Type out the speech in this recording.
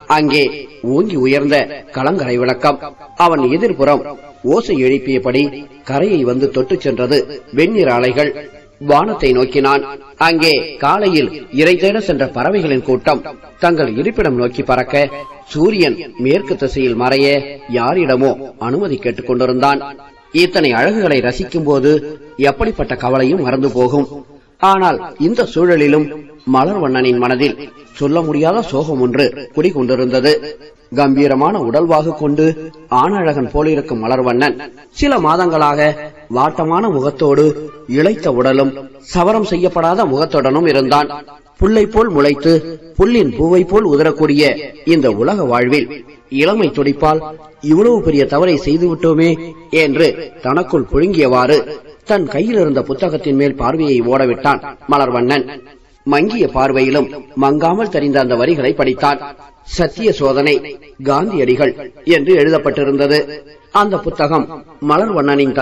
அங்கே ஓங்கி உயர்ந்த கலங்கரை விளக்கம் அவன் எதிர்புறம் ஓசை எழுப்பியபடி கரையை வந்து தொட்டுச் சென்றது வெண்ணிற அலைகள் வானத்தை நோக்கினான் அங்கே காலையில் இறை தேட சென்ற பறவைகளின் கூட்டம் தங்கள் இருப்பிடம் நோக்கி பறக்க சூரியன் மேற்கு திசையில் மறைய யாரிடமோ அனுமதி கேட்டுக் கொண்டிருந்தான் இத்தனை அழகுகளை ரசிக்கும் போது எப்படிப்பட்ட கவலையும் மறந்து போகும் ஆனால் இந்த சூழலிலும் மலர்வண்ணனின் மனதில் சொல்ல முடியாத சோகம் ஒன்று குடிகொண்டிருந்தது கம்பீரமான உடல்வாகு கொண்டு ஆணழகன் போலிருக்கும் மலர்வண்ணன் சில மாதங்களாக வாட்டமான முகத்தோடு இளைத்த உடலும் சவரம் செய்யப்படாத முகத்துடனும் இருந்தான் புல்லை போல் முளைத்து புல்லின் பூவை போல் உதரக்கூடிய இந்த உலக வாழ்வில் இளமை துடிப்பால் இவ்வளவு பெரிய தவறை செய்துவிட்டோமே என்று தனக்குள் புழுங்கியவாறு தன் கையில் இருந்த புத்தகத்தின் மேல் பார்வையை ஓடவிட்டான் மலர்வண்ணன் மங்கிய பார்வையிலும் மங்காமல் தெரிந்த அந்த வரிகளை படித்தான் சத்திய சோதனை காந்தியடிகள் என்று எழுதப்பட்டிருந்தது அந்த புத்தகம் மலர்வண்ணனின்